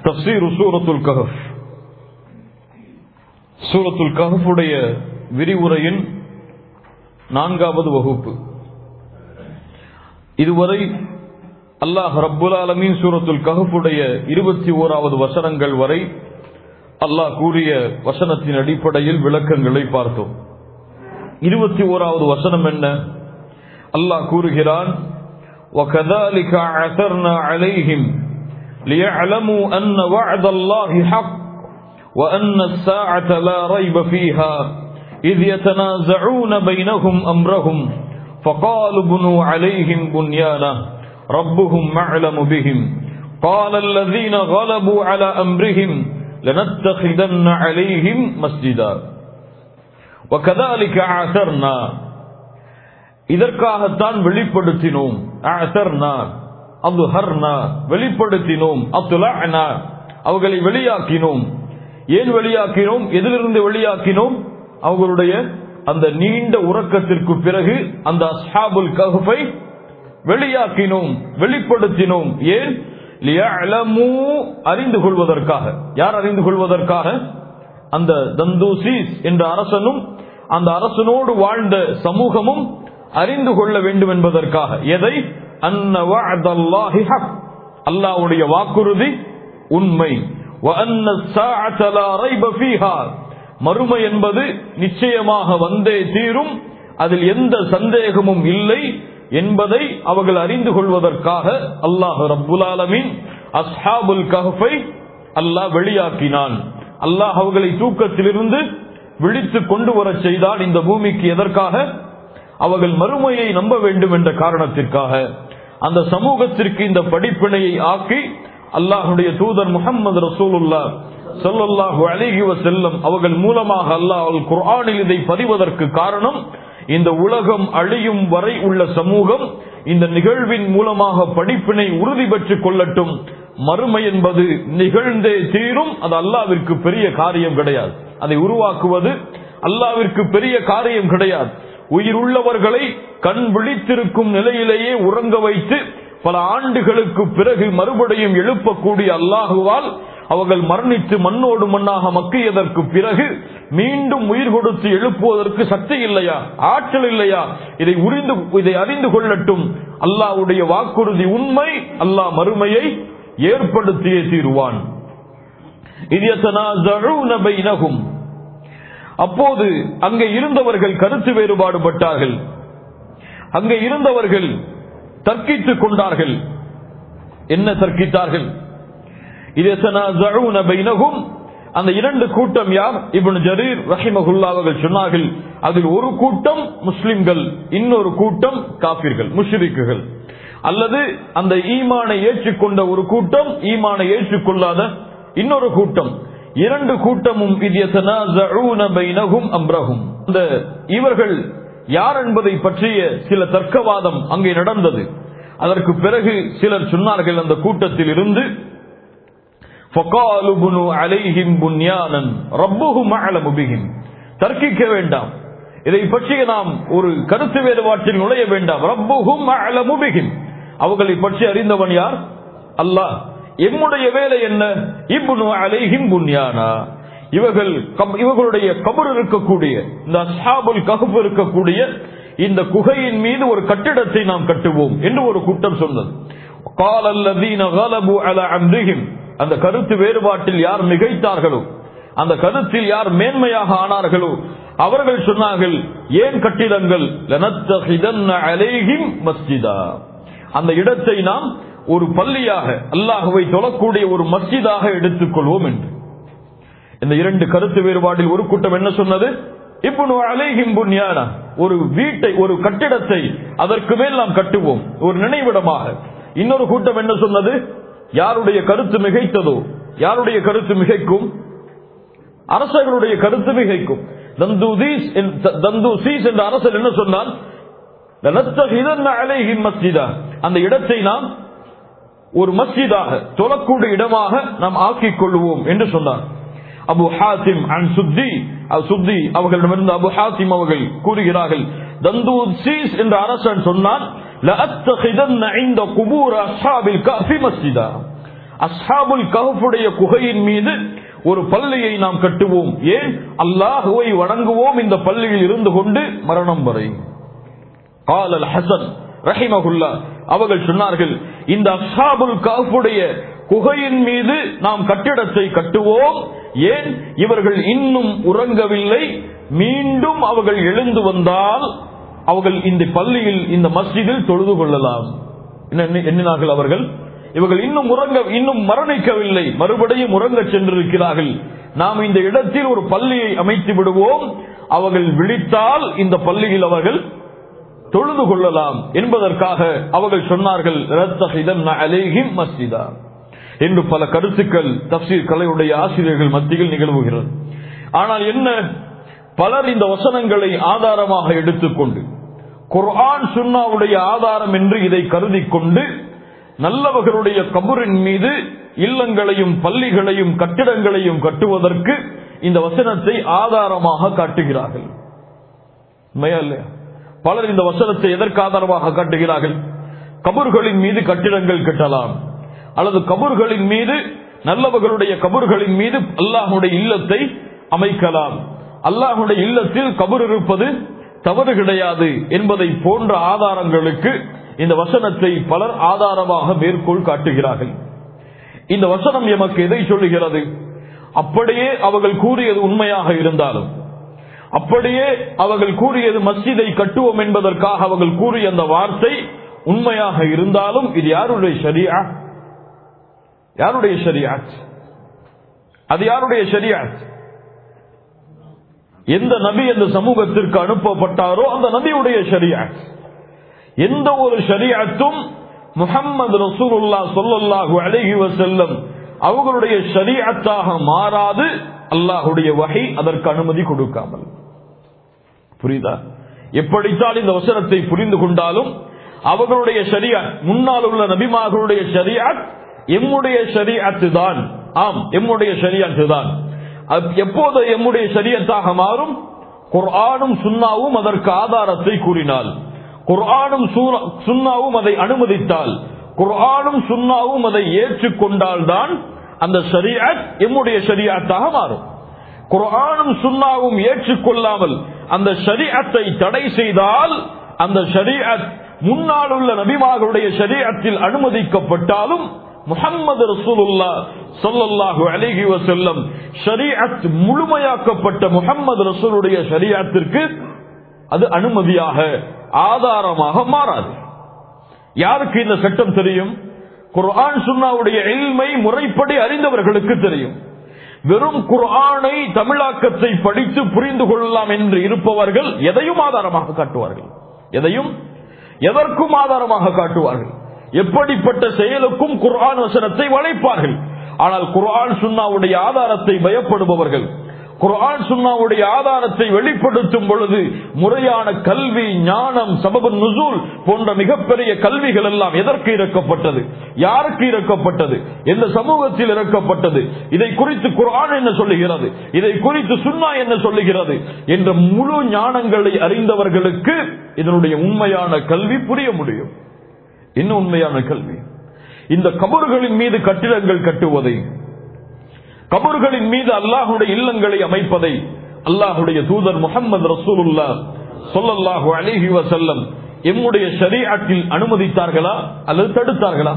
தப்சீர் சூரத்துல் கஹப் சூரத்துல் கஹஃபுடைய விரிவுரையின் நான்காவது வகுப்பு இதுவரை அல்லாஹ் ரப்புல் ஆலமீன் சூரத்துல் கஹஃபுடைய இருபத்தி ஓராவது வசனங்கள் வரை அல்லாஹ் கூறிய வசனத்தின் அடிப்படையில் விளக்கங்களை பார்த்தோம் இருபத்தி ஓராவது வசனம் என்ன அல்லாஹ் கூறுகிறான் وكذلك عثرنا عليهم ليعلموا أن وعد الله حق وأن الساعة لا ريب فيها إذ يتنازعون بينهم أمرهم فقالوا بنوا عليهم بنيانا ربهم أعلم بهم قال الذين غلبوا على أمرهم لنتخذن عليهم مسجدا وكذلك عثرنا இதற்காகத்தான் வெளிப்படுத்தினோம் வெளிப்படுத்தினோம் அவர்களை வெளியாக்கினோம் ஏன் வெளியாக்கினோம் எதிலிருந்து வெளியாக்கினோம் அவர்களுடைய அந்த நீண்ட உறக்கத்திற்கு பிறகு அந்த அஸ்ஹாபுல் கஹ்ஃபை வெளியாக்கினோம் வெளிப்படுத்தினோம் ஏன் அறிந்து கொள்வதற்காக யார் அறிந்து கொள்வதற்காக அந்த தந்தூசீஸ் என்ற அரசனும் அந்த அரசனோடு வாழ்ந்த சமூகமும் அறிந்து கொள்ள வேண்டும் என்பதற்காக எதை அல்லாவுடைய வாக்குறுதி உண்மை மறுமை என்பது நிச்சயமாக வந்தே தீரும் அதில் எந்த சந்தேகமும் இல்லை என்பதை அவர்கள் அறிந்து கொள்வதற்காக அல்லாஹ் ரப்புல் ஆலமின் அஸ்ஹாபுல் கஹஃபை அல்லாஹ் வெளியாக்கினான் அல்லாஹ் அவர்களை தூக்கத்திலிருந்து விழித்து கொண்டு வர செய்தான் இந்த பூமிக்கு எதற்காக அவர்கள் மறுமையை நம்ப வேண்டும் என்ற காரணத்திற்காக அந்த சமூகத்திற்கு இந்த படிப்பினையை ஆக்கி அல்லாஹுடைய தூதர் முகமது ரசூலுல்லா சொல்லல்லாஹு அழகி செல்லம் அவர்கள் மூலமாக அல்லாஹ் குர்ஆனில் இதை பதிவதற்கு காரணம் இந்த உலகம் அழியும் வரை உள்ள சமூகம் இந்த நிகழ்வின் மூலமாக படிப்பினை உறுதி பெற்றுக் கொள்ளட்டும் மறுமை என்பது நிகழ்ந்தே தீரும் அது அல்லாவிற்கு பெரிய காரியம் கிடையாது அதை உருவாக்குவது அல்லாவிற்கு பெரிய காரியம் கிடையாது உயிர் உள்ளவர்களை கண் விழித்திருக்கும் நிலையிலேயே உறங்க வைத்து பல ஆண்டுகளுக்கு பிறகு மறுபடியும் எழுப்பக்கூடிய அல்லாஹுவால் அவர்கள் மரணித்து மண்ணோடு மண்ணாக மக்கியதற்கு பிறகு மீண்டும் உயிர் கொடுத்து எழுப்புவதற்கு சக்தி இல்லையா ஆற்றல் இல்லையா இதை உரிந்து இதை அறிந்து கொள்ளட்டும் அல்லாஹ்வுடைய வாக்குறுதி உண்மை அல்லாஹ் மறுமையை ஏற்படுத்தியே தீருவான் இது அப்போது அங்கே இருந்தவர்கள் கருத்து வேறுபாடுபட்டார்கள் அங்கே இருந்தவர்கள் தர்க்கித்துக் கொண்டார்கள் என்ன தர்க்கித்தார்கள் பைனகும் அந்த இரண்டு கூட்டம் யார் இப்னு ஜரீர் ரஹிமகுல்லா அவர்கள் சொன்னார்கள் அதில் ஒரு கூட்டம் முஸ்லிம்கள் இன்னொரு கூட்டம் காபிர்கள் முஷ்ரிக்குகள் அல்லது அந்த ஈமானை ஏற்றுக்கொண்ட ஒரு கூட்டம் ஈமானை ஏற்றுக்கொள்ளாத இன்னொரு கூட்டம் இரண்டு கூட்டமும் அம்ரகும் இந்த இவர்கள் யார் என்பதை பற்றிய சில தர்க்கவாதம் அங்கே நடந்தது அதற்கு பிறகு சிலர் சொன்னார்கள் அந்த கூட்டத்தில் இருந்து தர்க்கிக்க வேண்டாம் இதை பற்றிய நாம் ஒரு கருத்து வேறுபாட்டில் நுழைய வேண்டாம் ரப்புகும் அவர்களை பற்றி அறிந்தவன் யார் அல்லாஹ் எம்முடைய வேலை என்ன இப்னு அலைஹிம் புன்யானா இவர்கள் இவர்களுடைய கபர் இருக்கக்கூடிய இந்த அஸ்ஹாபுல் கஹப் இருக்கக்கூடிய இந்த குகையின் மீது ஒரு கட்டிடத்தை நாம் கட்டுவோம் என்று ஒரு கூட்டம் சொன்னது அந்த கருத்து வேறுபாட்டில் யார் மிகைத்தார்களோ அந்த கருத்தில் யார் மேன்மையாக ஆனார்களோ அவர்கள் சொன்னார்கள் ஏன் கட்டிடங்கள் மஸ்ஜிதா அந்த இடத்தை நாம் ஒரு பள்ளியாக அல்லாஹுவை தொழக்கூடிய ஒரு மஸ்ஜிதாக எடுத்துக்கொள்வோம் என்று இந்த இரண்டு கருத்து வேறுபாடில் ஒரு கூட்டம் என்ன சொன்னது இப்போ அலைஹிம் புன்யானா ஒரு வீட்டை ஒரு கட்டிடத்தை அதற்கு மேல் நாம் கட்டுவோம் ஒரு நினைவிடமாக இன்னொரு கூட்டம் என்ன சொன்னது யாருடைய கருத்து மிகைத்ததோ யாருடைய கருத்து மிகைக்கும் அரசர்களுடைய கருத்து மிகைக்கும் தந்தூசீஸ் என்ற அரசர் என்ன சொன்னால் அந்த இடத்தை நாம் ஒரு மஸ்ஜிதாக தொழக்கூடிய இடமாக நாம் ஆக்கிக் கொள்வோம் என்று சொன்னார் அபு ஹாசிம் அன் சுத்தி சுத்தி அவர்களிடமிருந்து அபு ஹாசிம் அவர்கள் கூறுகிறார்கள் தந்தூத் சீஸ் என்ற அரசன் சொன்னான் அஸ்ஹாபுல் கஹஃபுடைய குகையின் மீது ஒரு பள்ளியை நாம் கட்டுவோம் ஏன் அல்லாஹுவை வணங்குவோம் இந்த பள்ளியில் இருந்து கொண்டு மரணம் வரை காலல் ஹசன் ரஹிமகுல்லா அவர்கள் சொன்னார்கள் இந்த அஸ்ஹாபுல் கஹ்ஃபுடைய குகையின் மீது நாம் கட்டிடத்தை கட்டுவோம் ஏன் இவர்கள் இன்னும் உறங்கவில்லை மீண்டும் அவர்கள் எழுந்து வந்தால் அவர்கள் இந்த பள்ளியில் இந்த மஸ்ஜிதில் தொழுது கொள்ளலாம் என்ன எண்ணி- எண்ணினார்கள் அவர்கள் இவர்கள் இன்னும் உறங்க இன்னும் மரணிக்கவில்லை மறுபடியும் உறங்க சென்றிருக்கிறார்கள் நாம் இந்த இடத்தில் ஒரு பள்ளியை அமைத்து விடுவோம் அவர்கள் விழித்தால் இந்த பள்ளியில் அவர்கள் தொழுது கொள்ளலாம் என்பதற்காக அவர்கள் சொன்னார்கள் "ரத்தஹிதன்ன அலைஹிம் மஸ்ஜிதா என்று பல கருத்துக்கள் தப்சீர் கலையுடைய ஆசிரியர்கள் மத்தியில் நிகழ்வுகிறது ஆனால் என்ன பலர் இந்த வசனங்களை ஆதாரமாக எடுத்துக்கொண்டு குர்ஆன் சுன்னாவுடைய ஆதாரம் என்று இதை கருதி கொண்டு நல்லவர்களுடைய கபரின் மீது இல்லங்களையும் பள்ளிகளையும் கட்டிடங்களையும் கட்டுவதற்கு இந்த வசனத்தை ஆதாரமாக காட்டுகிறார்கள் உண்மையா இல்லையா பலர் இந்த வசனத்தை எதற்கு ஆதாரமாக காட்டுகிறார்கள் கபர்களின் மீது கட்டிடங்கள் கட்டலாம் அல்லது கபர்களின் மீது நல்லவர்களுடைய கபர்களின் மீது அல்லாஹுடைய இல்லத்தை அமைக்கலாம் அல்லாஹுடைய இல்லத்தில் கபர் இருப்பது தவறு கிடையாது என்பதை போன்ற ஆதாரங்களுக்கு இந்த வசனத்தை பலர் ஆதாரமாக மேற்கோள் காட்டுகிறார்கள் இந்த வசனம் எமக்கு எதை சொல்லுகிறது அப்படியே அவர்கள் கூறியது உண்மையாக இருந்தாலும் அப்படியே அவர்கள் கூறியது மஸ்ஜிதை கட்டுவோம் என்பதற்காக அவர்கள் கூறிய அந்த வார்த்தை உண்மையாக இருந்தாலும் இது யாருடைய ஷரியா யாருடைய ஷரியாத் அது யாருடைய ஷரியாத் எந்த நபி அந்த சமூகத்திற்கு அனுப்பப்பட்டாரோ அந்த நபியுடைய ஷரியாத் எந்த ஒரு ஷரியாத்தும் முஹம்மது ரசூலுல்லா சொல்லல்லாஹு அலைஹி வஸல்லம் அவர்களுடைய ஷரியாத்தாக மாறாது அல்லாஹுடைய வகை அதற்கு அனுமதி கொடுக்காமல் புரியுதா எப்படித்தான் இந்த வசனத்தை புரிந்து கொண்டாலும் அவர்களுடைய ஷரியாத் முன்னால் உள்ள நபிமார்களுடைய ஷரியாத் எம்முடைய ஷரியாத்து தான் ஆம் எம்முடைய ஷரியாத்து தான் அது எப்போது எம்முடைய ஷரியத்தாக மாறும் குர்ஆனும் சுன்னாவும் அதற்கு ஆதாரத்தை கூறினால் குர்ஆனும் சூர- சுன்னாவும் அதை அனுமதித்தால் குர்ஆனும் சுன்னாவும் அதை ஏற்றுக்கொண்டால் தான் அந்த ஷரியத் எம்முடைய ஷரியாத்தாக மாறும் குர்ஆனும் சுன்னாவும் ஏற்றுக்கொள்ளாமல் அந்த ஷரீஅத்தை தடை செய்தால் அந்த ஷரீஅத் முன்னால் உள்ள நபிமார்களுடைய ஷரீஅத்தில் அனுமதிக்கப்பட்டாலும் முஹம்மது ரசூலுல்லா ஸல்லல்லாஹு அலைஹி வஸல்லம் ஷரீஅத் முழுமையாக்கப்பட்ட முஹம்மது ரசூலுடைய ஷரீஅத்திற்கு அது அனுமதியாக ஆதாரமாக மாறாது யாருக்கு இந்த சட்டம் தெரியும் குர்ஆன் சுன்னாவுடைய இல்மை முறைப்படி அறிந்தவர்களுக்கு தெரியும் வெறும் குர்ஆனை தமிழாக்கத்தை படித்து புரிந்து கொள்ளலாம் என்று இருப்பவர்கள் எதையும் ஆதாரமாக காட்டுவார்கள் எதையும் எதற்கும் ஆதாரமாக காட்டுவார்கள் எப்படிப்பட்ட செயலுக்கும் குர்ஆன் வசனத்தை வளைப்பார்கள் ஆனால் குர்ஆன் சுன்னாவுடைய ஆதாரத்தை பயப்படுபவர்கள் குர்ஆன் சுன்னாவுடைய ஆதாரத்தை வெளிப்படுத்தும் பொழுது முறையான கல்வி ஞானம் சபபு நுசூல் போன்ற மிகப்பெரிய கல்விகள் எல்லாம் எதற்கு இறக்கப்பட்டது யாருக்கு இறக்கப்பட்டது எந்த சமூகத்தில் இறக்கப்பட்டது இதை குறித்து குர்ஆன் என்ன சொல்லுகிறது இதை குறித்து சுன்னா என்ன சொல்லுகிறது என்ற முழு ஞானங்களை அறிந்தவர்களுக்கு இதனுடைய உண்மையான கல்வி புரிய முடியும் என்ன உண்மையான கல்வி இந்த கபறுகளின் மீது கட்டிடங்கள் கட்டுவதை கபறுகளின் மீது அல்லாஹுடைய இல்லங்களை அமைப்பதை அல்லாஹுடைய தூதர் முகமது ரசூலுல்லா சொல்லல்லாஹு அலிஹி வசல்லம் எம்முடைய ஷரீஅத்தில் அனுமதித்தார்களா அல்லது தடுத்தார்களா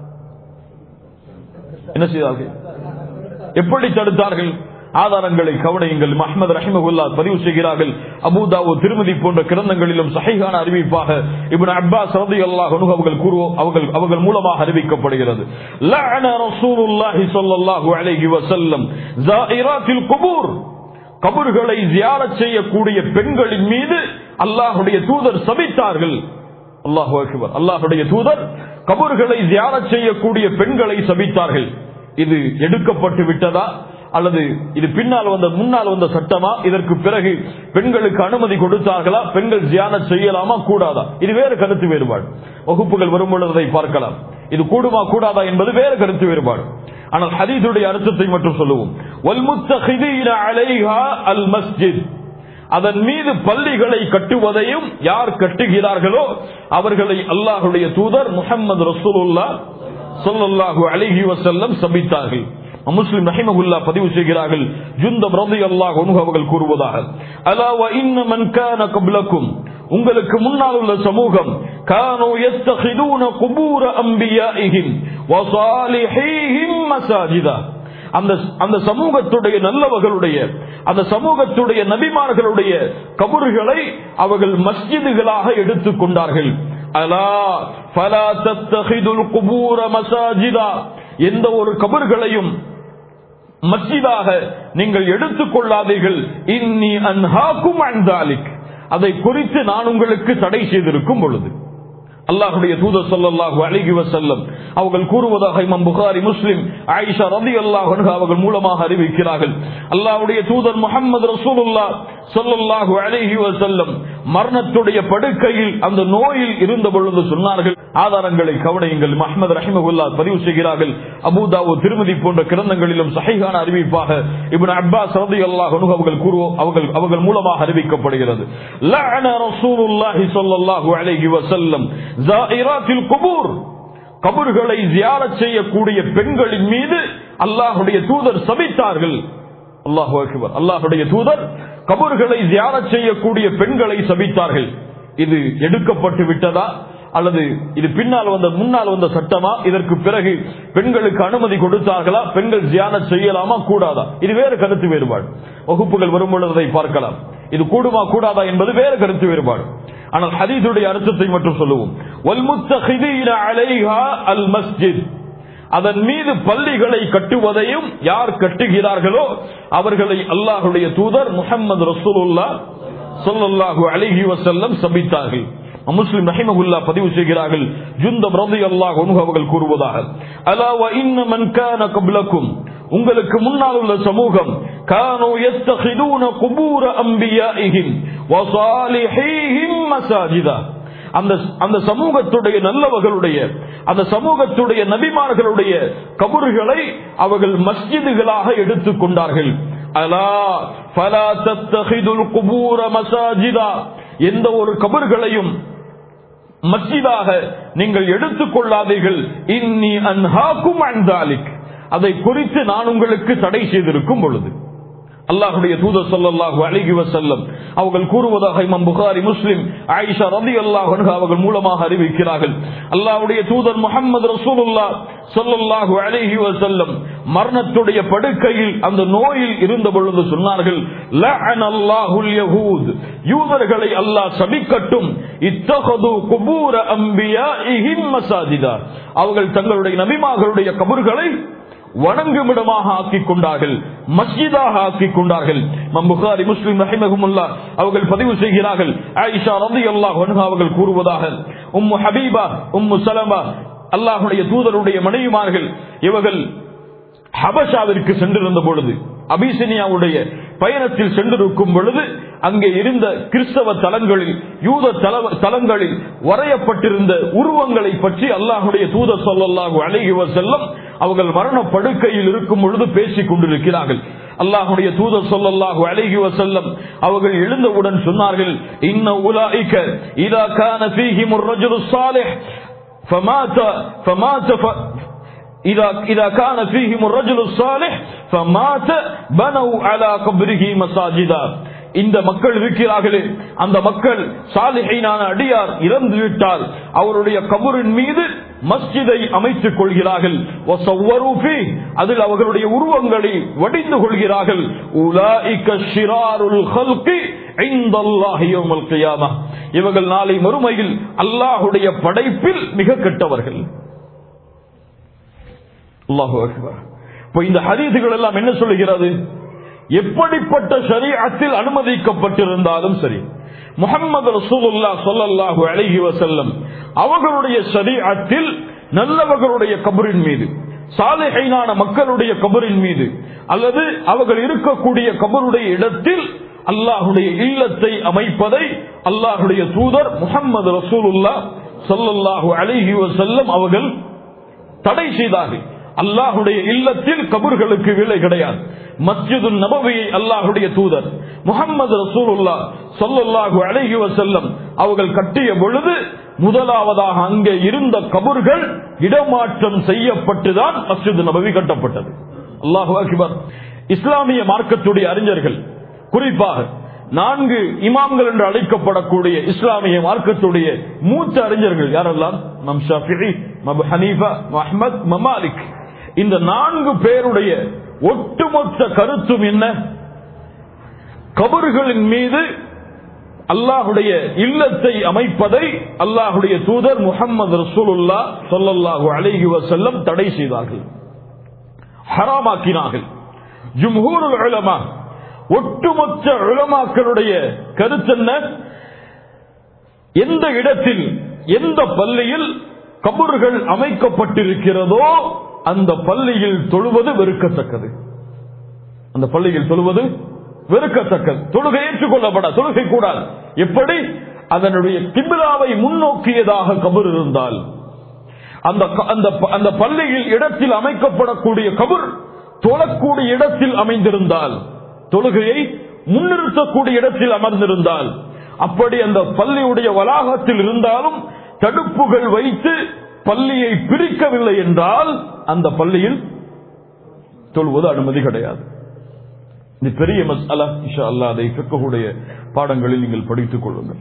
என்ன செய்தார்கள் எப்படி தடுத்தார்கள் ஆதாரங்களை கவனியுங்கள் மஹமது ரஹிமகுல்லா பதிவு செய்கிறார்கள் அபுதாவு திருமதி போன்ற கிரந்தங்களிலும் சஹைகான அறிவிப்பாக இப்னு அப்பாஸ் ரலியல்லாஹு அன்ஹு அவர்கள் கூறுவோம் அவர்கள் அவர்கள் மூலமாக அறிவிக்கப்படுகிறது லஅன ரசூலுல்லாஹி ஸல்லல்லாஹு அலைஹி வஸல்லம் ஜாயிராத்தில் குபூர் கபர்களை ஜியாரத் செய்யக்கூடிய பெண்களின் மீது அல்லாஹ்வுடைய தூதர் சபித்தார்கள் அல்லாஹு அக்பர் அல்லாஹ்வுடைய தூதர் கபர்களை ஜியாரத் செய்யக்கூடிய பெண்களை சபித்தார்கள் இது எடுக்கப்பட்டு விட்டதா அல்லது இது பின்னால் வந்த முன்னால் வந்த சட்டமா இதற்கு பிறகு பெண்களுக்கு அனுமதி கொடுத்தார்களா பெண்கள் தியானம் செய்யலாமா கூடாதா இது வேறு கருத்து வேறுபாடு வகுப்புகள் வரும் பொழுது அதை பார்க்கலாம் இது கூடுமா கூடாதா என்பது வேறு கருத்து வேறுபாடு ஆனால் ஹதீதுடைய அர்த்தத்தை மட்டும் சொல்லுவோம் வல்முத்தஹிதீன அலைஹா அல் மஸ்ஜித் அதன் மீது பள்ளிகளை கட்டுவதையும் யார் கட்டுகிறார்களோ அவர்களை அல்லாஹுடைய தூதர் முகமது ரசூலுல்லா சொல்லல்லாஹு அழகி வசல்லம் சபித்தார்கள் முஸ்லிம் ரஹிமகுல்லா பதிவு செய்கிறார்கள் ஜுந்தம் ரதி அல்லாஹ் அவர்கள் கூறுவதாக அலாவ இன்ன மன் கான கப்லக்கும் உங்களுக்கு முன்னால் உள்ள சமூகம் கானோ யத்தஹிதூன குபூர அம்பியாஇஹிம் வசாலிஹீஹிம் மசாஜிதா அந்த அந்த சமூகத்துடைய நல்லவர்களுடைய அந்த சமூகத்துடைய நபிமார்களுடைய கபறுகளை அவர்கள் மஸ்ஜிதுகளாக எடுத்துக் கொண்டார்கள் அலா ஃபலா தத்தஹிதுல் குபூர மசாஜிதா எந்த ஒரு கபர்களையும் மஸ்ஜிதாக நீங்கள் எடுத்துக் கொள்ளாதீர்கள் இன்னி அன்ஹாக்கும் அன்தாலிக் அதை குறித்து நான் உங்களுக்கு தடை செய்திருக்கும் பொழுது அல்லாஹுடைய தூதர் சொல்லல்லாஹு அழகி வசல்லம் அவர்கள் கூறுவதாக இமாம் புகாரி முஸ்லிம் ஆயிஷா ரதி அல்லாஹ் அவர்கள் மூலமாக அறிவிக்கிறார்கள் அல்லாஹுடைய தூதர் முகமது ரசூலுல்லா சொல்லல்லாஹு அழகி வசல்லம் மரணத்துடைய படுக்கையில் அந்த நோயில் இருந்த பொழுது சொன்னார்கள் ஆதாரங்களை கவனியுங்கள் மஹமது ரஹிமகுல்லா பதிவு செய்கிறார்கள் அபுதாவு திருமதி போன்ற கிரந்தங்களிலும் சஹைகான அறிவிப்பாக இப்னு அப்பாஸ் ரதி அல்லாஹ் அவர்கள் கூறுவோம் அவர்கள் அவர்கள் மூலமாக அறிவிக்கப்படுகிறது லஅன ரசூலுல்லாஹி ஸல்லல்லாஹு அலைஹி வஸல்லம் ஜாயிராத்தில் குபூர் கபர்களை ஜியாரத் செய்யக்கூடிய பெண்களின் மீது அல்லாஹுடைய தூதர் சபித்தார்கள் அல்லாஹு அக்பர் அல்லாஹுடைய தூதர் கபர்களை ஜியாரத் செய்யக்கூடிய பெண்களை சபித்தார்கள் இது எடுக்கப்பட்டு விட்டதா அல்லது இது பின்னால் வந்த முன்னால் வந்த சட்டமா இதற்கு பிறகு பெண்களுக்கு அனுமதி கொடுத்தார்களா பெண்கள் தியானம் செய்யலாமா கூடாதா இது வேறு கருத்து வேறுபாடு வகுப்புகள் வரும் பொழுது அதை பார்க்கலாம் இது கூடுமா கூடாதா என்பது வேறு கருத்து வேறுபாடு ஆனால் ஹதீதுடைய அர்த்தத்தை மட்டும் சொல்லுவோம் வல்முத்தஹிதீன அலைஹா அல் மஸ்ஜித் அதன் மீது பள்ளிகளை கட்டுவதையும் யார் கட்டுகிறார்களோ அவர்களை அல்லாஹுடைய தூதர் முகமது ரசூலுல்லா சொல்லல்லாஹு அலிஹி வசல்லம் சபித்தார்கள் முஸ்லிம் ரஹிமகுல்லா பதிவு செய்கிறார்கள் ஜுந்தம் ரதி அல்லாஹ் அவர்கள் கூறுவதாக அலாவ இன்ன மன் கான கப்லக்கும் உங்களுக்கு முன்னால் உள்ள சமூகம் கானோ யத்தஹிதூன குபூர அம்பியாஇஹிம் வசாலிஹீஹிம் மசாஜிதா அந்த அந்த சமூகத்துடைய நல்லவர்களுடைய அந்த சமூகத்துடைய நபிமார்களுடைய கபறுகளை அவர்கள் மஸ்ஜிதுகளாக எடுத்துக் கொண்டார்கள் அலா ஃபலா தத்தஹிதுல் குபூர மசாஜிதா எந்த ஒரு கபர்களையும் மஸ்ஜிதாக நீங்கள் எடுத்துக் கொள்ளாதீர்கள் இன்னி அன்ஹாக்கும் அன்தாலிக் அதை குறித்து நான் உங்களுக்கு தடை செய்திருக்கும் பொழுது அல்லாஹுடைய தூதர் சொல்லல்லாஹு அழகி வசல்லம் அவர்கள் கூறுவதாக இமாம் புகாரி முஸ்லிம் ஆயிஷா ரதி அல்லாஹ் அவர்கள் மூலமாக அறிவிக்கிறார்கள் அல்லாஹுடைய தூதர் முகமது ரசூலுல்லா சொல்லல்லாஹு அழகி வசல்லம் மரணத்துடைய படுக்கையில் அந்த நோயில் இருந்த பொழுது சொன்னார்கள் யூதர்களை அல்லாஹ் சபிக்கட்டும் இத்தகது குபூர அம்பியா மசாஜிதா அவர்கள் தங்களுடைய நபிமார்களுடைய கபர்களை வணங்குமிடமாக ஆக்கிக் கொண்டார்கள் மஸ்ஜிதாக ஆக்கிக் கொண்டார்கள் புகாரி முஸ்லிம் ரஹிமஹமுல்லா அவர்கள் பதிவு செய்கிறார்கள் ஆயிஷா ரதி அல்லாஹ் அவர்கள் கூறுவதாக உம்மு ஹபீபா உம்மு சலமா அல்லாஹுடைய தூதருடைய மனைவிமார்கள் இவர்கள் ஹபஷாவிற்கு சென்றிருந்த பொழுது அபிசினியாவுடைய பயணத்தில் சென்றிருக்கும் பொழுது அங்கே இருந்த கிறிஸ்தவ தலங்களில் யூத தலங்களில் வரையப்பட்டிருந்த உருவங்களை பற்றி அல்லாஹுடைய தூதர் சொல்லல்லாஹு அழகி செல்லம் அவர்கள் மரண படுக்கையில் இருக்கும் பொழுது பேசிக் கொண்டிருக்கிறார்கள் அல்லாஹுடைய தூதர் சொல்லல்லாஹு அழகி செல்லம் அவர்கள் எழுந்தவுடன் சொன்னார்கள் இன்ன உலாய்க்க இதா கான ஃபீஹிம் الرجل الصالح فمات فمات إذا, إذا كان فيهم الرجل الصالح فمات بنوا على قبره مساجدا இந்த மக்கள் இருக்கிறார்களே அந்த மக்கள் சாலிஹைனான அடியார் இறந்து விட்டால் அவருடைய கபரின் மீது மஸ்ஜிதை அமைத்துக் கொள்கிறார்கள் அதில் அவர்களுடைய உருவங்களை வடிந்து கொள்கிறார்கள் இவர்கள் நாளை மறுமையில் அல்லாஹுடைய படைப்பில் மிக கெட்டவர்கள் இப்போ இந்த ஹதீதுகள் எல்லாம் என்ன சொல்லுகிறது எப்படிப்பட்ட ஷரீஅத்தில் அனுமதிக்கப்பட்டிருந்தாலும் சரி முகமது ரசூலுல்லா சொல்லல்லாஹு அழகி வசல்லம் அவர்களுடைய ஷரீஅத்தில் நல்லவர்களுடைய கபரின் மீது சாலைகைனான மக்களுடைய கபரின் மீது அல்லது அவர்கள் இருக்கக்கூடிய கபருடைய இடத்தில் அல்லாஹுடைய இல்லத்தை அமைப்பதை அல்லாஹுடைய தூதர் முகமது ரசூலுல்லா சொல்லல்லாஹு அழகி வசல்லம் அவர்கள் தடை செய்தார்கள் அல்லாஹுடைய இல்லத்தில் கபர்களுக்கு விலை கிடையாது மஸ்ஜிது நபவியை அல்லாஹுடைய தூதர் முகமது ரசூலுல்லா சொல்லல்லாஹு அழகி வசல்லம் அவர்கள் கட்டிய பொழுது முதலாவதாக அங்கே இருந்த கபர்கள் இடமாற்றம் செய்யப்பட்டுதான் மஸ்ஜித் நபவி கட்டப்பட்டது அல்லாஹு அக்பர் இஸ்லாமிய மார்க்கத்துடைய அறிஞர்கள் குறிப்பாக நான்கு இமாம்கள் என்று அழைக்கப்படக்கூடிய இஸ்லாமிய மார்க்கத்துடைய மூத்த அறிஞர்கள் யாரெல்லாம் மம் ஷாஃபிஇ மபு ஹனீஃபா அஹ்மத் மமாலிக் இந்த நான்கு பேருடைய ஒட்டுமொத்த கருத்தும் என்ன கபறுகளின் மீது அல்லாஹுடைய இல்லத்தை அமைப்பதை அல்லாஹுடைய தூதர் முகமது ரசூலுல்லா சொல்லல்லாஹு அலைஹி வசல்லம் தடை செய்தார்கள் ஹராமாக்கினார்கள் ஜும்ஹூருல் உலமா ஒட்டுமொத்த உலமாக்களுடைய கருத்தென்ன எந்த இடத்தில் எந்த பள்ளியில் கபறுகள் அமைக்கப்பட்டிருக்கிறதோ அந்த பள்ளியில் தொழுவது வெறுக்கத்தக்கது அந்த பள்ளியில் தொழுவது வெறுக்கத்தக்கது தொழுகை ஏற்றுக்கொள்ளப்பட தொழுகை கூடாது எப்படி அதனுடைய கிபிலாவை முன்னோக்கியதாக கபர் இருந்தால் அந்த அந்த அந்த பள்ளியில் இடத்தில் அமைக்கப்படக்கூடிய கபர் தொழக்கூடிய இடத்தில் அமைந்திருந்தால் தொழுகையை முன்னிறுத்தக்கூடிய இடத்தில் அமர்ந்திருந்தால் அப்படி அந்த பள்ளியுடைய வளாகத்தில் இருந்தாலும் தடுப்புகள் வைத்து பள்ளியை பிரிக்கவில்லை என்றால் அந்த பள்ளியில் தொழுவது அனுமதி கிடையாது இது பெரிய மசாலா இஷா அல்லா அதை பிற்கக்கூடிய பாடங்களில் நீங்கள் படித்துக் கொள்ளுங்கள்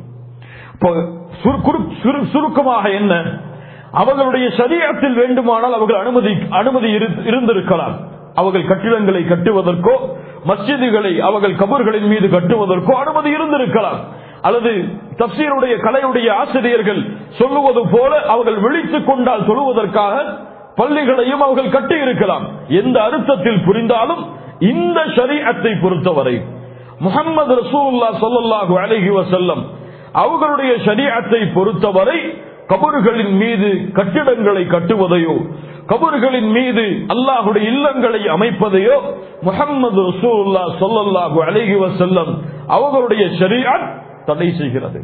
சுருக்கமாக என்ன அவர்களுடைய சரீரத்தில் வேண்டுமானால் அவர்கள் அனுமதி அனுமதி இருந்திருக்கலாம் அவர்கள் கட்டிடங்களை கட்டுவதற்கோ மஸ்ஜிதுகளை அவர்கள் கபர்களின் மீது கட்டுவதற்கோ அனுமதி இருந்திருக்கலாம் அல்லது தப்சீருடைய கலையுடைய ஆசிரியர்கள் சொல்லுவது போல அவர்கள் விழித்துக் கொண்டால் சொல்லுவதற்காக பள்ளிகளையும் அவர்கள் கட்டி இருக்கலாம் எந்த அர்த்தத்தில் புரிந்தாலும் இந்த ஷரீஅத்தை பொறுத்தவரை முகமது ரசூல்லா சொல்லல்லாஹு அலஹி வசல்லம் அவர்களுடைய ஷரீஅத்தை பொறுத்தவரை கபறுகளின் மீது கட்டிடங்களை கட்டுவதையோ கபறுகளின் மீது அல்லாஹுடைய இல்லங்களை அமைப்பதையோ முகமது ரசூல்லா சொல்லல்லாஹு அலஹி வசல்லம் அவர்களுடைய ஷரீஅத் தடை செய்கிறது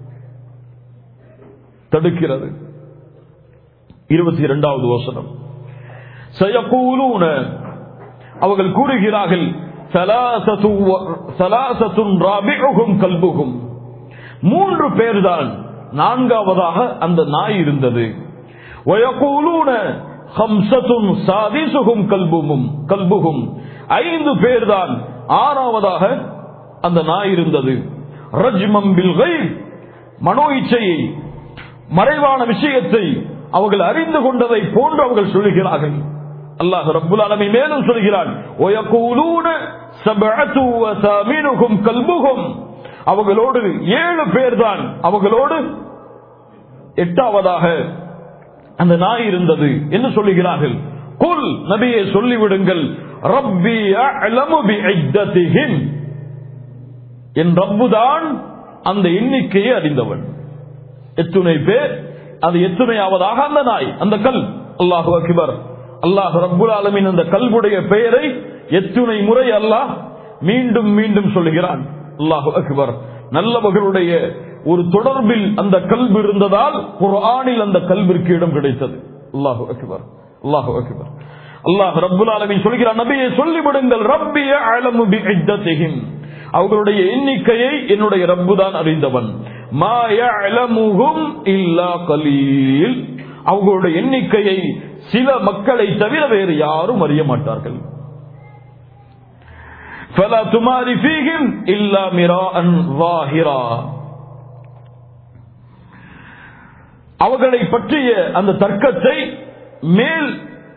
தடுக்கிறது இருபத்தி இரண்டாவது வசனம் சயக்கூலூன அவர்கள் கூறுகிறார்கள் கல்புகும் மூன்று பேர்தான் நான்காவதாக அந்த நாய் இருந்தது கல்புகும் ஐந்து பேர்தான் ஆறாவதாக அந்த நாய் இருந்தது ரஜ்மம் மனோ இச்சையை மறைவான விஷயத்தை அவர்கள் அறிந்து கொண்டதை போன்று அவர்கள் சொல்லுகிறார்கள் அல்லாஹ் ரப்புல் அலமி மேலும் சொல்கிறான் கல்புகும் அவர்களோடு ஏழு பேர் தான் அவர்களோடு எட்டாவதாக அந்த நாய் இருந்தது என்று சொல்லுகிறார்கள் குல் நபியை சொல்லிவிடுங்கள் ரப்பி அலமு பி ஐத்ததிஹிம் என் ரப்புதான் அந்த எண்ணிக்கையை அறிந்தவன் எத்துணை பேர் அது எத்துணையாவதாக அந்த நாய் அந்த கல் அல்லாஹு அக்பர் அல்லாஹ் ரப்புல் ஆலமின் அந்த கல்வுடைய பெயரை எத்துணை முறை அல்லாஹ் மீண்டும் மீண்டும் சொல்லுகிறான் அல்லாஹு அக்பர் நல்லவர்களுடைய ஒரு தொடர்பில் அந்த கல்வி இருந்ததால் குர்ஆனில் அந்த கல்விற்கு இடம் கிடைத்தது அல்லாஹு அக்பர் அல்லாஹு அக்பர் அல்லாஹ் ரப்புல் ஆலமின் சொல்கிறான் நபியை சொல்லிவிடுங்கள் ரப்பிய அலமு பி இத்ததிஹிம் அவர்களுடைய எண்ணிக்கையை என்னுடைய ரப்பு தான் அறிந்தவன் அவர்களுடைய எண்ணிக்கையை சில மக்களை தவிர வேறு யாரும் அறிய மாட்டார்கள் அவர்களை பற்றிய அந்த தர்க்கத்தை மேல்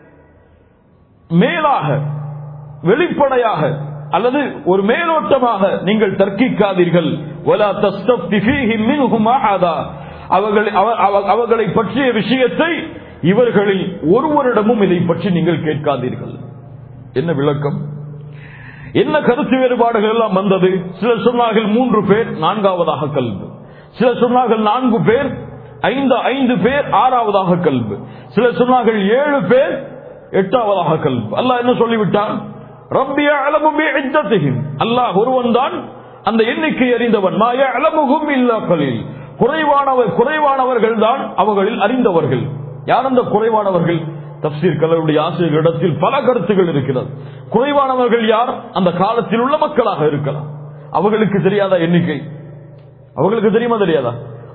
மேலாக வெளிப்படையாக அல்லது ஒரு மேலோட்டமாக நீங்கள் தர்க்கிக்காதீர்கள் அவர்களை அவர்களை பற்றிய விஷயத்தை இவர்களில் ஒருவரிடமும் இதை பற்றி நீங்கள் கேட்காதீர்கள் என்ன விளக்கம் என்ன கருத்து வேறுபாடுகள் எல்லாம் வந்தது சிலர் சொன்னார்கள் மூன்று பேர் நான்காவதாக கல்வி சிலர் சொன்னார்கள் நான்கு பேர் ஐந்து ஐந்து பேர் ஆறாவதாக கல்வி சிலர் சொன்னார்கள் ஏழு பேர் எட்டாவதாக கல்வி அல்லாஹ் என்ன சொல்லிவிட்டான் ரப்பிய அலமும் அல்லாஹ் ஒருவன் தான் அந்த எண்ணிக்கை அறிந்தவன் மாய அலமுகும் இல்லா கலில் குறைவானவர் குறைவானவர்கள் தான் அவர்களில் அறிந்தவர்கள் யார் அந்த குறைவானவர்கள் தப்சீர் கலருடைய ஆசிரியர்களிடத்தில் பல கருத்துகள் இருக்கிறது குறைவானவர்கள் யார் அந்த காலத்தில் உள்ள மக்களாக இருக்கலாம் அவர்களுக்கு தெரியாத எண்ணிக்கை அவர்களுக்கு தெரியுமா தெரியாதா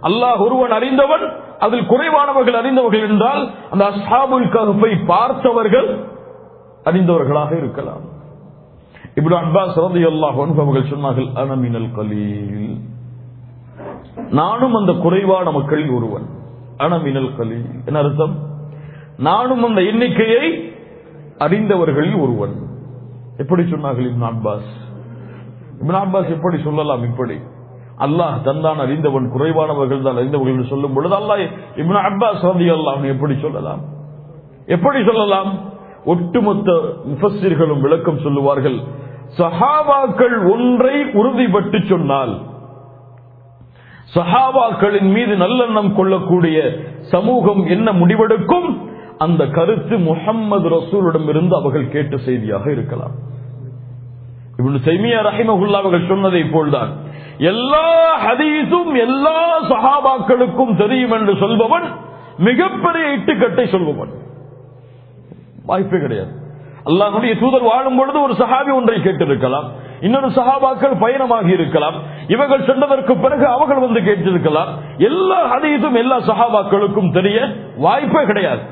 அல்லாஹ் ஒருவன் அறிந்தவன் அதில் குறைவானவர்கள் அறிந்தவர்கள் என்றால் அந்த அஸ்ஹாபுல் கஹ்ஃபை பார்த்தவர்கள் அறிந்தவர்களாக இருக்கலாம் இப்னு அப்பாஸ் ரலியல்லாஹு அன்ஹு அவர்கள் சொன்னார்கள் அன மினல் கலீல் நானும் அந்த குறைவான மக்களில் ஒருவன் அன மினல் கலீல் என்ன அர்த்தம் நானும் அந்த எண்ணிக்கையை அறிந்தவர்களில் ஒருவன் எப்படி சொன்னார்கள் இப்னு அப்பாஸ் இப்னு அப்பாஸ் எப்படி சொல்லலாம் இப்படி அல்லாஹ் தந்தான் அறிந்தவன் குறைவானவர்கள் தான் அறிந்தவர்கள் என்று சொல்லும் பொழுது அல்லாஹ் இப்னு அப்பாஸ் ரலியல்லாஹு எப்படி சொல்லலாம் எப்படி சொல்லலாம் ஒட்டுமொத்த முஃபஸ்ஸிர்களும் விளக்கம் சொல்லுவார்கள் சஹாபாக்கள் ஒன்றை உறுதிப்பட்டு சொன்னால் சஹாபாக்களின் மீது நல்லெண்ணம் கொள்ளக்கூடிய சமூகம் என்ன முடிவெடுக்கும் அந்த கருத்து முஹம்மது ரசூலிடம் இருந்து அவர்கள் கேட்ட செய்தியாக இருக்கலாம் இவனு செய்மியா ரஹிமகுல்லா அவர்கள் சொன்னதை போல்தான் எல்லா ஹதீஸும் எல்லா சஹாபாக்களுக்கும் தெரியும் என்று சொல்பவன் மிகப்பெரிய இட்டுக்கட்டை சொல்பவன் வாய்ப்பே கிடையாது அல்லாஹுடைய தூதர் வாழும் பொழுது ஒரு சஹாபி ஒன்றை கேட்டிருக்கலாம் இன்னொரு சஹாபாக்கள் பயணமாகி இருக்கலாம் இவர்கள் சென்றதற்கு பிறகு அவர்கள் வந்து கேட்டிருக்கலாம் எல்லா ஹதீஸும் எல்லா சஹாபாக்களுக்கும் தெரிய வாய்ப்பே கிடையாது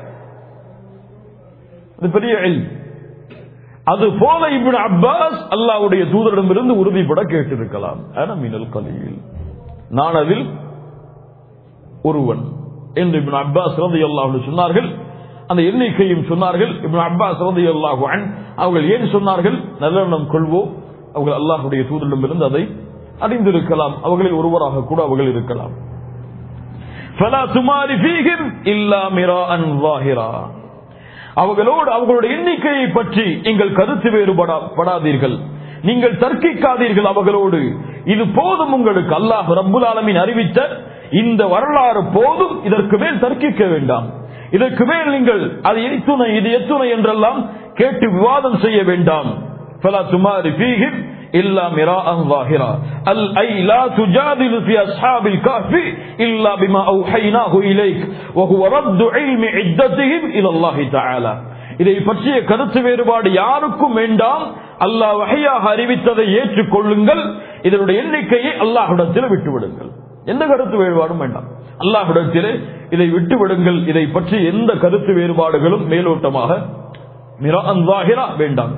அது பெரிய இல்ம். அது போல இப்னு அப்பாஸ் அல்லாஹ்வுடைய தூதரிடமிருந்து உறுதிப்பட கேட்டிருக்கலாம் அன மினல் கலீல் நான் அதில் ஒருவன் என்று இப்னு அப்பாஸ் ரலியல்லாஹு சொன்னார்கள் அந்த எண்ணிக்கையும் சொன்னார்கள் இப்னு அப்பாஸ் ரலியல்லாஹு அன் அவர்கள் ஏன் சொன்னார்கள் நல்லெண்ணம் கொள்வோம் அவர்கள் அல்லாஹ்வுடைய தூதரிடமிருந்து அதை அறிந்திருக்கலாம் அவர்களில் ஒருவராக கூட அவர்கள் இருக்கலாம் فلا تمار فيهم إلا مراء ظاهرا அவர்களோடு அவர்களுடைய எண்ணிக்கையை பற்றி எங்கள் கருத்து வேறுபடாதீர்கள் நீங்கள் தர்க்கிக்காதீர்கள் அவர்களோடு இது போதும் உங்களுக்கு அல்லாஹ் ரப்புல் ஆலமீன் அறிவித்த இந்த வரலாறு போதும் இதற்கு மேல் தர்க்கிக்க வேண்டாம் இதற்கு மேல் நீங்கள் அது எத்துணை இது எத்துணை என்றெல்லாம் கேட்டு விவாதம் செய்ய வேண்டாம் فلا تمار فيهم إلا مراء ظاهرا أي لا تجادل في أصحاب الكهف إلا بما أوحيناه إليك وهو رد علم عدتهم إلى الله تعالى இதை பற்றிய கருத்து வேறுபாடு யாருக்கும் வேண்டாம் அல்லாஹ் வகையாக அறிவித்ததை ஏற்றுக் கொள்ளுங்கள் இதனுடைய எண்ணிக்கையை அல்லாஹுடத்தில் விட்டுவிடுங்கள் எந்த கருத்து வேறுபாடும் வேண்டாம் அல்லாஹுடத்தில் இதை விட்டுவிடுங்கள் இதை பற்றி எந்த கருத்து வேறுபாடுகளும் மேலோட்டமாக வேண்டாம்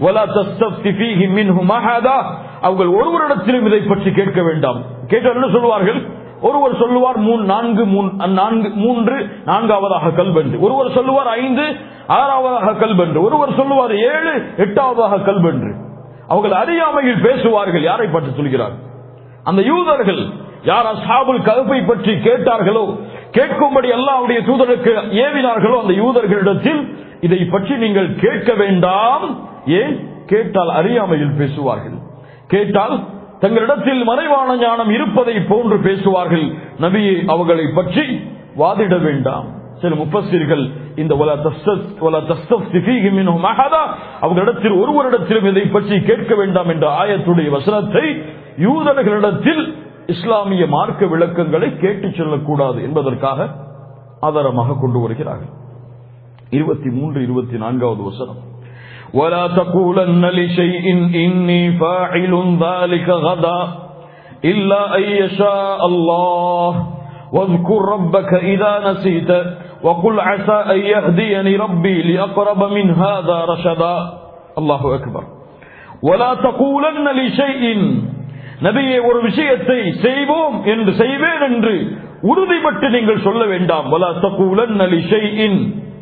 அவர்கள் ஒருவரிடத்திலும் இதை பற்றி கேட்க வேண்டாம் கேட்டால் என்ன சொல்வார்கள் ஒருவர் சொல்லுவார் நான்கு நான்கு மூன்று நான்காவதாக கல்வென்று ஒருவர் சொல்லுவார் ஐந்து ஆறாவதாக கல்வென்று ஒருவர் சொல்லுவார் ஏழு எட்டாவதாக கல்வென்று அவர்கள் அறியாமையில் பேசுவார்கள் யாரை பற்றி சொல்கிறார் அந்த யூதர்கள் யார் அசாபுல் கருப்பை பற்றி கேட்டார்களோ கேட்கும்படி அல்லாவுடைய தூதருக்கு ஏவினார்களோ அந்த யூதர்களிடத்தில் இதை பற்றி நீங்கள் கேட்க வேண்டாம் ஏன் கேட்டால் அறியாமையில் பேசுவார்கள் கேட்டால் தங்களிடத்தில் மறைவான ஞானம் இருப்பதை போன்று பேசுவார்கள் நபியை அவர்களை பற்றி வாதிட வேண்டாம் சில முப்பசிர்கள் இந்த அவர்களிடத்தில் ஒருவரிடத்திலும் இதை பற்றி கேட்க வேண்டாம் என்ற ஆயத்துடைய வசனத்தை யூதர்களிடத்தில் இஸ்லாமிய மார்க்க விளக்கங்களை கேட்டுச் செல்லக்கூடாது என்பதற்காக ஆதாரமாக கொண்டு வருகிறார்கள் இருபத்தி மூன்று இருபத்தி நான்காவது வசனம் ولا تقولن لشيء إني فاعل ذلك غدا إلا أن يشاء الله واذكر ربك إذا نسيت وقل عسى أن يهديني ربي لأقرب من هذا رشدا الله أكبر ولا تقولن لشيء நபியே ஒரு விஷயத்தை செய்வோம் என்று செய்வேன் என்று உறுதிப்பட்டு நீங்கள் சொல்ல வேண்டாம் வலா தகூலன் அலி ஷைஇன்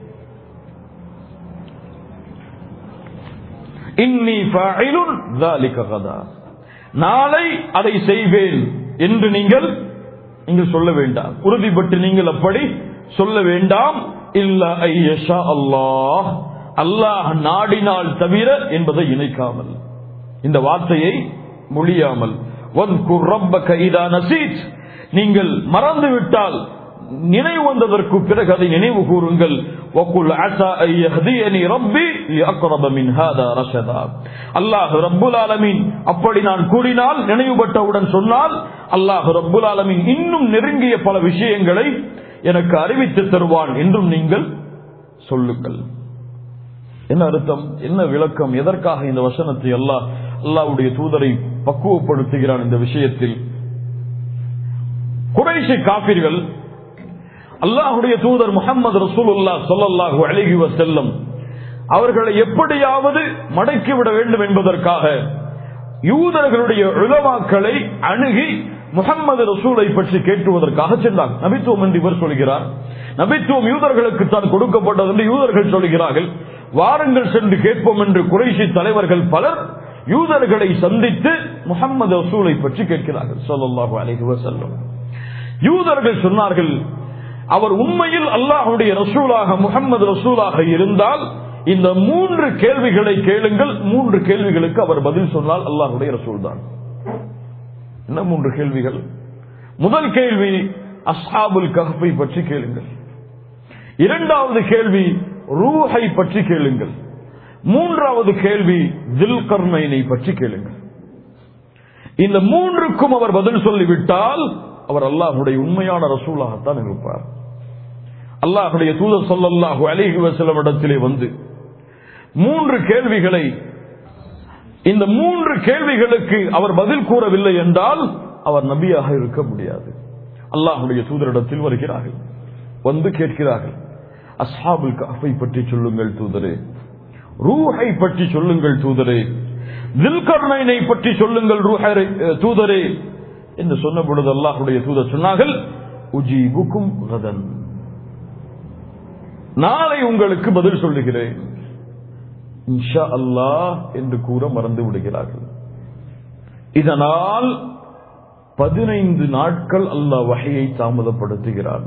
இன்னி ஃபாயிலுன் ذلك غدا நாளை அதை செய்வேன் என்று நீங்கள் நீங்கள் சொல்ல வேண்டாம் உறுதிப்பட்டு நீங்கள் அப்படி சொல்ல வேண்டாம் இல்ல ஐயஷா அல்லாஹ் அல்லாஹ் நாடினால் தவிர என்பதை இணைக்காமல் இந்த வார்த்தையை மொழியாமல் நீங்கள் மறந்து விட்டால் நினைவு வந்ததற்கு பிறகு அதை நினைவு கூறுங்கள் அல்லாஹ் ரப்புல் ஆலமீன் அப்படி நான் கூறினால் நினைவுபட்டவுடன் சொன்னால் அல்லாஹ் ரப்புல் ஆலமீன் இன்னும் நெருங்கிய பல விஷயங்களை எனக்கு அறிவித்து தருவான் என்றும் நீங்கள் சொல்லுங்கள் என்ன அர்த்தம் என்ன விளக்கம் எதற்காக இந்த வசனத்தை அல்லாஹ் அல்லாவுடைய தூதரை பக்குவப்படுத்துகிறான் இந்த விஷயத்தில் குறை குறைஷி காபிர்கள் அல்லாஹுடைய தூதர் முகமது ரசூலுல்லா சொல்லல்லாஹு அழகி செல்லம் அவர்களை எப்படியாவது மடக்கிவிட வேண்டும் என்பதற்காக யூதர்களுடைய உலமாக்களை அணுகி முகம்மது ரசூலை பற்றி கேட்டுவதற்காக சென்றார் நபித்துவம் என்று இவர் சொல்கிறார் நபித்துவம் யூதர்களுக்கு தான் கொடுக்கப்பட்டது என்று யூதர்கள் சொல்கிறார்கள் வாருங்கள் சென்று கேட்போம் என்று குறைசி தலைவர்கள் பலர் யூதர்களை சந்தித்து முகம்மது ரசூலை பற்றி கேட்கிறார்கள் சொல்லல்லாஹு அலைஹி வஸல்லம் யூதர்கள் சொன்னார்கள் அவர் உண்மையில் அல்லாஹுடைய ரசூலாக முகம்மது ரசூலாக இருந்தால் இந்த மூன்று கேள்விகளை கேளுங்கள் மூன்று கேள்விகளுக்கு அவர் பதில் சொன்னால் அல்லாஹுடைய ரசூல் தான் என்ன மூன்று கேள்விகள் முதல் கேள்வி அஸ்ஹாபுல் கஹ்பை பற்றி கேளுங்கள் இரண்டாவது கேள்வி ரூஹை பற்றி கேளுங்கள் மூன்றாவது கேள்வி தில்கர்மைனை பற்றி கேளுங்கள் இந்த மூன்றுக்கும் அவர் பதில் சொல்லிவிட்டால் அவர் அல்லாஹுடைய உண்மையான ரசூலாகத்தான் இருப்பார் அல்லாஹுடைய தூதர் சொல்லல்லாஹு அலிஹி வசலம் இடத்திலே வந்து மூன்று கேள்விகளை இந்த மூன்று கேள்விகளுக்கு அவர் பதில் கூறவில்லை என்றால் அவர் நபியாக இருக்க முடியாது அல்லாஹுடைய தூதரிடத்தில் வருகிறார்கள் வந்து கேட்கிறார்கள் அஸ்ஹாபுல் கஃபை பற்றி சொல்லுங்கள் தூதரே ரூஹை பற்றி சொல்லுங்கள் தூதரே தில்கர்ணைனை பற்றி சொல்லுங்கள் ரூஹரை தூதரே என்று சொன்ன பொழுது அல்லாஹுடைய தூதர் சொன்னார்கள் உஜீபுக்கும் கதன் நாளை உங்களுக்கு பதில் சொல்லுகிறேன் இன்ஷா அல்லாஹ் என்று கூற மறந்து விடுகிறார்கள் இதனால் பதினைந்து நாட்கள் அல்லாஹ் வகையை தாமதப்படுத்துகிறான்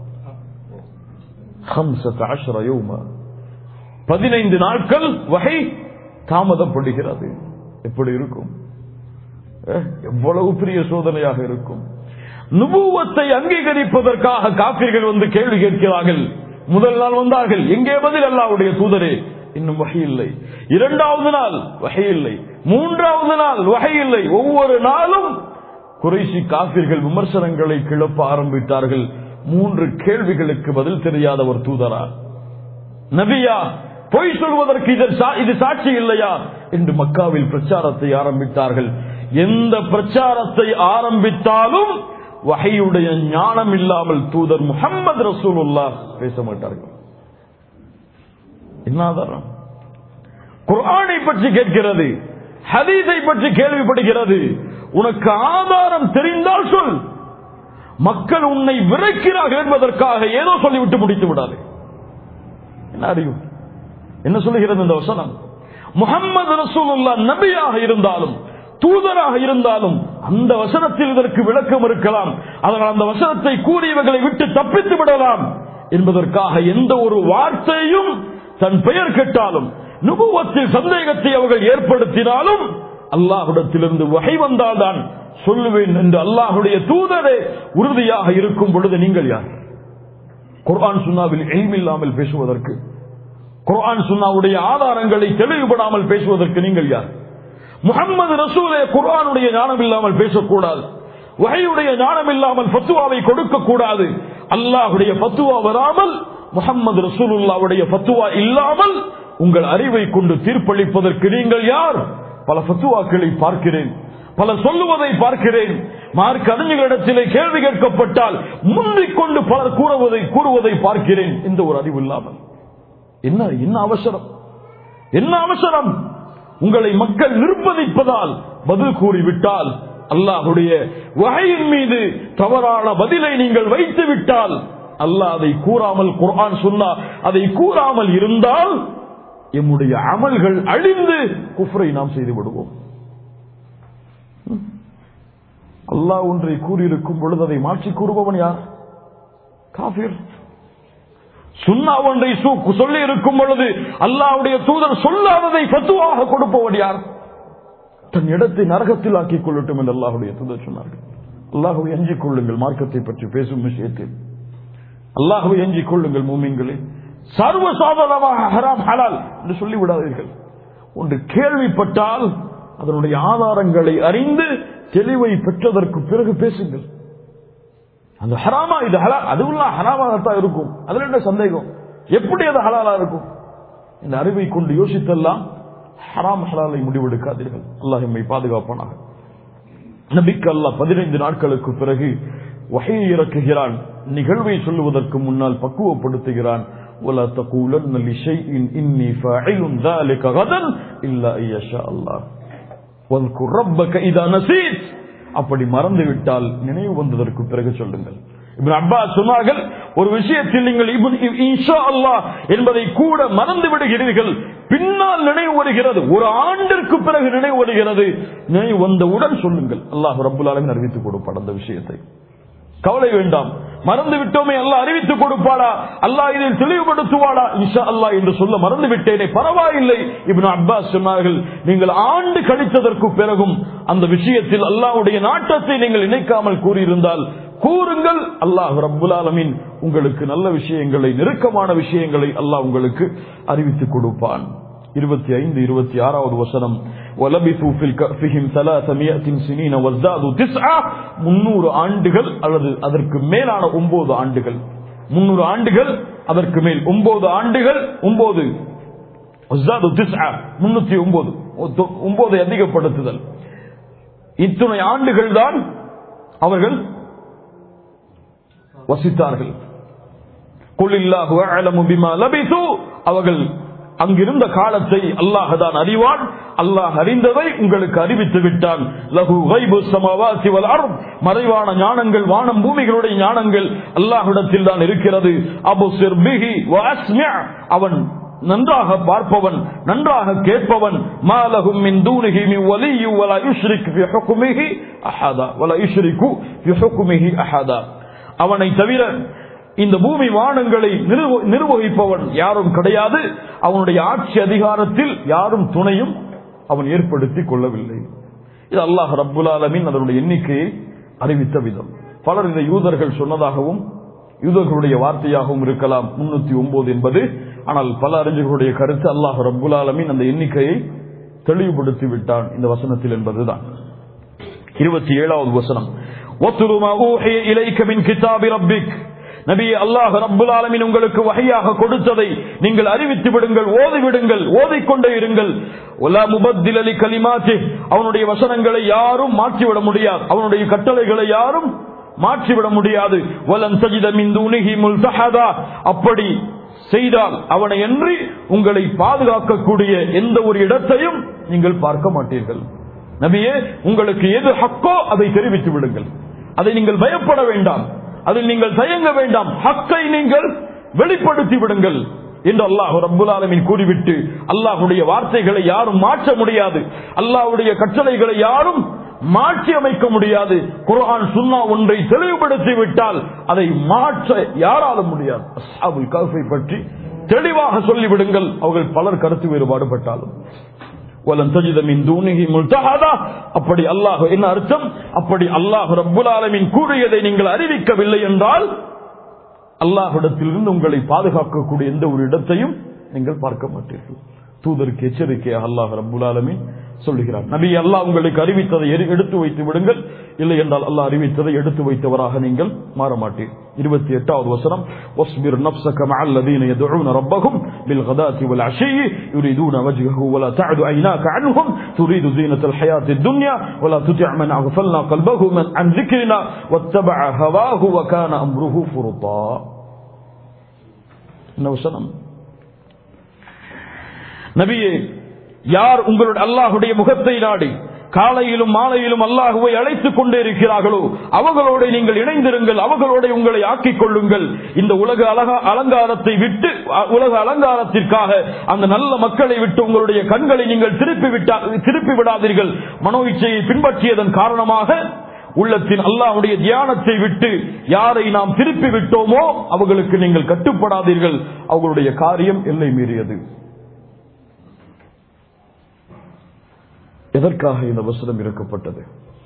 பதினைந்து நாட்கள் வகை தாமதப்படுகிறது எப்படி இருக்கும் எவ்வளவு பெரிய சோதனையாக இருக்கும் நுபுவத்தை அங்கீகரிப்பதற்காக காப்பீர்கள் வந்து கேள்வி கேட்கிறார்கள் முதல் நாள் வந்தார்கள் எங்கே பதில் அல்லாவுடைய தூதரே இன்னும் வகை இல்லை இரண்டாவது நாள் வகை இல்லை மூன்றாவது நாள் வகை இல்லை ஒவ்வொரு நாளும் குறைசி காப்பீர்கள் விமர்சனங்களை கிளப்ப ஆரம்பித்தார்கள் மூன்று கேள்விகளுக்கு பதில் தெரியாத ஒரு தூதரா நபியா பொய் சொல்வதற்கு இது சாட்சி இல்லையா என்று மக்காவில் பிரச்சாரத்தை ஆரம்பித்தார்கள் எந்த பிரச்சாரத்தை ஆரம்பித்தாலும் வகையுடைய ஞானம் இல்லாமல் தூதர் முகமது ரசூலுல்லா பேச மாட்டார்கள் என்ன ஆதாரம் குர்ஆனை பற்றி கேட்கிறது ஹதீஸை பற்றி கேள்விப்படுகிறது உனக்கு ஆதாரம் தெரிந்தால் சொல் மக்கள் உன்னை விரைக்கிறார்கள் என்பதற்காக ஏதோ சொல்லிவிட்டு முடித்து விடாது என்ன அறிவு என்ன சொல்லுகிறது இந்த வசனம் முகமது ரசூலுல்லா நபியாக இருந்தாலும் தூதராக இருந்தாலும் அந்த வசனத்தில் இதற்கு விளக்கம் இருக்கலாம் அதனால் அந்த வசனத்தை கூறியவர்களை விட்டு தப்பித்து விடலாம் என்பதற்காக எந்த ஒரு வார்த்தையும் தன் பெயர் கெட்டாலும் நுபுவத்தில் சந்தேகத்தை அவர்கள் ஏற்படுத்தினாலும் அல்லாஹுடத்திலிருந்து வகை வந்தால்தான் சொல்லுவேன் என்று அல்லாஹுடைய தூதரே உறுதியாக இருக்கும் பொழுது நீங்கள் யார் குர்ஆன் சுன்னாவில் எய்மில்லாமல் பேசுவதற்கு குர்ஆன் சுன்னாவுடைய ஆதாரங்களை தெளிவுபடாமல் பேசுவதற்கு நீங்கள் யார் முகமது ரசூலே குர்ஆனுடைய ஞானம் இல்லாமல் பேசக்கூடாது வகையுடைய ஞானம் இல்லாமல் பத்துவாவை கொடுக்க கூடாது அல்லாஹுடைய பத்துவா வராமல் முகமது ரசூலுல்லாவுடைய பத்துவா இல்லாமல் உங்கள் அறிவை கொண்டு தீர்ப்பளிப்பதற்கு நீங்கள் யார் பல பத்துவாக்களை பார்க்கிறேன் பல சொல்லுவதை பார்க்கிறேன் மார்க் அறிஞர்களிடத்திலே கேள்வி கேட்கப்பட்டால் முந்திக் கொண்டு பலர் கூறுவதை கூறுவதை பார்க்கிறேன் இந்த ஒரு அறிவு இல்லாமல் என்ன என்ன அவசரம் என்ன அவசரம் உங்களை மக்கள் நிர்பந்திப்பதால் பதில் கூறிவிட்டால் அல்லாஹுடைய வகையின் மீது தவறான பதிலை நீங்கள் வைத்து விட்டால் அல்லாஹ் அதை கூறாமல் குர்ஆன் சொன்னா அதை கூறாமல் இருந்தால் எம்முடைய அமல்கள் அழிந்து குஃப்ரை நாம் செய்து விடுவோம் அல்லாஹ் ஒன்றை கூறியிருக்கும் பொழுது அதை மாற்றி கூறுபவன் யார் காபிர் சுண்ணா ஒன்றை சொல்லி இருக்கும் பொழுது அல்லாவுடைய தூதர் சொல்லாததை பத்துவாக கொடுப்பவன் யார் தன் இடத்தை நரகத்தில் ஆக்கிக் கொள்ளட்டும் என்று அல்லாஹுடைய தூதர் சொன்னார்கள் அல்லாஹுவை எஞ்சிக் கொள்ளுங்கள் மார்க்கத்தை பற்றி பேசும் விஷயத்தில் அல்லாஹுவை எஞ்சிக் கொள்ளுங்கள் மூமிங்களே சர்வசாதாரணமாக ஹராம் ஹலால் என்று சொல்லிவிடாதீர்கள் ஒன்று கேள்விப்பட்டால் அதனுடைய ஆதாரங்களை அறிந்து தெளிவை பெற்றதற்கு பிறகு பேசுங்கள் அந்த ஹராமா இது ஹலா அதுவெல்லாம் ஹராமாகத்தான் இருக்கும் அதுல என்ன சந்தேகம் எப்படி அது ஹலாலா இருக்கும் இந்த அறிவை கொண்டு யோசித்தெல்லாம் ஹராம் ஹலாலை முடிவெடுக்காதீர்கள் அல்லாஹ் எம்மை பாதுகாப்பானாக நபிக்கு அல்லாஹ் பதினைந்து நாட்களுக்கு பிறகு வகையை இறக்குகிறான் நிகழ்வை சொல்லுவதற்கு முன்னால் பக்குவப்படுத்துகிறான் ولا تقولن لشيء إني فاعل ذلك غدا إلا أن يشاء الله واذكر ربك إذا نسيت அப்படி மறந்துவிட்டால் நினைவு வந்ததற்கு பிறகு சொல்லுங்கள் இப்னு அப்பாஸ் சொன்னார்கள் ஒரு விஷயத்தில் நீங்கள் இப்னு இன்ஷா அல்லாஹ் என்பதை கூட மறந்து விடுகிறீர்கள் பின்னால் நினைவு வருகிறது ஒரு ஆண்டிற்கு பிறகு நினைவு வருகிறது நினைவு வந்தவுடன் சொல்லுங்கள் அல்லாஹ் ரப்புல் ஆலமீன் அறிவித்துக் கொடுப்பார் அந்த விஷயத்தை கவலை வேண்டாம் மறந்து விட்டோமே அல்லாஹ் அறிவித்துக் கொடுப்பாடா அல்லாஹ் இதில் தெளிவுபடுத்துவாடா இன்ஷா அல்லாஹ் என்று சொல்ல மறந்து விட்டேனே பரவாயில்லை இப்னு அப்பாஸ் சொன்னார்கள் நீங்கள் ஆண்டு கழித்ததற்கு பிறகும் அந்த விஷயத்தில் அல்லாஹ்வுடைய நாட்டத்தை நீங்கள் இணைக்காமல் கூறியிருந்தால் கூறுங்கள் அல்லாஹ் ரப்புல் ஆலமீன் உங்களுக்கு நல்ல விஷயங்களை நெருக்கமான விஷயங்களை அல்லாஹ் உங்களுக்கு அறிவித்துக் கொடுப்பான் இருபத்தி ஐந்து இருபத்தி ஆறாவது வசனம் وَلَبِثُوا فِي الْكَهْفِهِمْ ثَلَاثَمِائَةٍ سِنِينَ وَازْدَادُوا تِسْعًا முன்னூறு ஆண்டுகள் அல்லது அதற்கு மேலான ஒன்பது ஆண்டுகள் முன்னூறு ஆண்டுகள் அதற்கு மேல் ஒன்பது ஆண்டுகள் ஒன்பது وَازْدَادُوا تِسْعًا முன்னூத்தி ஒன்பது ஒன்பதை அதிகப்படுத்துதல் இத்துணை ஆண்டுகள் தான் அவர்கள் வசித்தார்கள் குலில்லாஹு அஅலமு பிமா லபிது அவர்கள் அங்கிருந்த காலத்தை அல்லாஹ் தான் அறிவான் அல்லாஹ் அறிந்ததை உங்களுக்கு அறிவித்து விட்டான் லகு கைபு சமவாசி வல் அர்த் மறைவான ஞானங்கள் வானம் பூமிகளுடைய ஞானங்கள் அல்லாஹ்விடத்தில் தான் இருக்கிறது அபு சிர்பிஹி அவன் நன்றாக பார்ப்பவன் நன்றாக கேட்பவன் மாலகும் மின் தூனிஹி மின் வலியு வலா யுஷ்ரிக் ஃபி ஹுக்மிஹி அஹதா வலா யுஷ்ரிகு ஃபி ஹுக்மிஹி அஹதா அவனை தவிர இந்த பூமி வானங்களை நிர்வ- நிர்வகிப்பவன் யாரும் கிடையாது அவனுடைய ஆட்சி அதிகாரத்தில் யாரும் துணையும் அவன் ஏற்படுத்திக் கொள்ளவில்லை இது அல்லாஹ் ரப்புல் ஆலமீன் அதனுடைய எண்ணிக்கையை அறிவித்த விதம் பலர் இந்த யூதர்கள் சொன்னதாகவும் யூதர்களுடைய வார்த்தையாகவும் இருக்கலாம் முன்னூத்தி ஒன்பது என்பது ஆனால் பல அறிஞர்களுடைய கருத்து அல்லாஹ் ரப்புல் ஆலமீன் அந்த எண்ணிக்கையை தெளிவுபடுத்தி விட்டான் இந்த வசனத்தில் என்பதுதான் இருபத்தி ஏழாவது வசனம் وَاتْلُ مَا أُوحِيَ إِلَيْكَ مِنْ كِتَابِ رَبِّكَ நபியே அல்லாஹ் ரப்புல் ஆலமீன் உங்களுக்கு வகையாக கொடுத்ததை நீங்கள் அறிவித்து விடுங்கள் ஓதி விடுங்கள் ஓதிக்கொண்டே இருங்கள் ஒலா முபத்தில லி கலிமாத்தி அவனுடைய வசனங்களை யாரும் மாற்றிவிட முடியாது அவனுடைய கட்டளைகளை யாரும் மாற்றிவிட முடியாது வலன் சஜித மின் தூனிஹி முல்தஹதா அப்படி செய்தால் அவனை என்று உங்களை பாதுகாக்கக்கூடிய எந்த ஒரு இடத்தையும் நீங்கள் பார்க்க மாட்டீர்கள் நபியே உங்களுக்கு எது ஹக்கோ அதை தெரிவித்து விடுங்கள் அதை நீங்கள் பயப்பட வேண்டாம் அதில் நீங்கள் தயங்க வேண்டாம் ஹக்கை நீங்கள் வெளிப்படுத்தி விடுங்கள் என்று அல்லாஹ் ரப்புல் ஆலமீன் கூறிவிட்டு அல்லாஹ்வுடைய வார்த்தைகளை யாரும் மாற்ற முடியாது அல்லாஹ்வுடைய கட்டளைகளை யாரும் மாற்றி அமைக்க முடியாது குர்ஆன் சுன்னா ஒன்றை தெளிவுபடுத்தி விட்டால் அதை மாற்ற யாராலும் முடியாது அஸ்ஹாபுல் கஹ்ஃபை பற்றி தெளிவாக சொல்லிவிடுங்கள் அவர்கள் பலர் கருத்து வேறுபாடு பட்டாலும் வலன் தஜித மின் தூனிஹி முல்தஹதா அப்படி அல்லாஹ் என்ன அர்த்தம் அப்படி அல்லாஹ் ரப்புல் ஆலமீன் கூறியதை நீங்கள் அறிவிக்கவில்லை என்றால் அல்லாஹ்விடத்திலிருந்து உங்களை பாதுகாக்கக்கூடிய எந்த ஒரு இடத்தையும் நீங்கள் பார்க்க மாட்டீர்கள் தூதருக்கு எச்சரிக்கையாக அல்லாஹ் ரப்புல் ஆலமீன் சொல்லுகிறார் நபி அல்லாஹ் உங்களுக்கு அறிவித்ததை எரி- எடுத்து வைத்து விடுங்கள் இல்லை என்றால் அல்லாஹ் அறிவித்ததை எடுத்து வைத்தவராக நீங்கள் மாற மாட்டீர் இருபத்தி எட்டாவது வசனம் واصبر نفسك مع الذين يدعون ربهم بالغداة والعشي يريدون وجهه ولا تعد عيناك عنهم تريد زينة الحياة الدنيا ولا تطع من أغفلنا قلبه من عن ذكرنا واتبع هواه وكان أمره فرطا إنه وسلم நபியே யார் உங்களுடைய அல்லாஹுடைய முகத்தை நாடி காலையிலும் மாலையிலும் அல்லாஹுவை அழைத்துக் கொண்டே இருக்கிறார்களோ அவர்களோட நீங்கள் இணைந்திருங்கள் அவர்களோட உங்களை ஆக்கிக் கொள்ளுங்கள் இந்த உலக அழகா அலங்காரத்தை விட்டு அ- உலக அலங்காரத்திற்காக அந்த நல்ல மக்களை விட்டு உங்களுடைய கண்களை நீங்கள் திருப்பி விட்டா திருப்பி விடாதீர்கள் மனோ இச்சையை பின்பற்றியதன் காரணமாக உள்ளத்தின் அல்லாஹ்வுடைய தியானத்தை விட்டு யாரை நாம் திருப்பி விட்டோமோ அவர்களுக்கு நீங்கள் கட்டுப்படாதீர்கள் அவர்களுடைய காரியம் எல்லை மீறியது எதற்காக இந்த வசனம் இறக்கப்பட்டது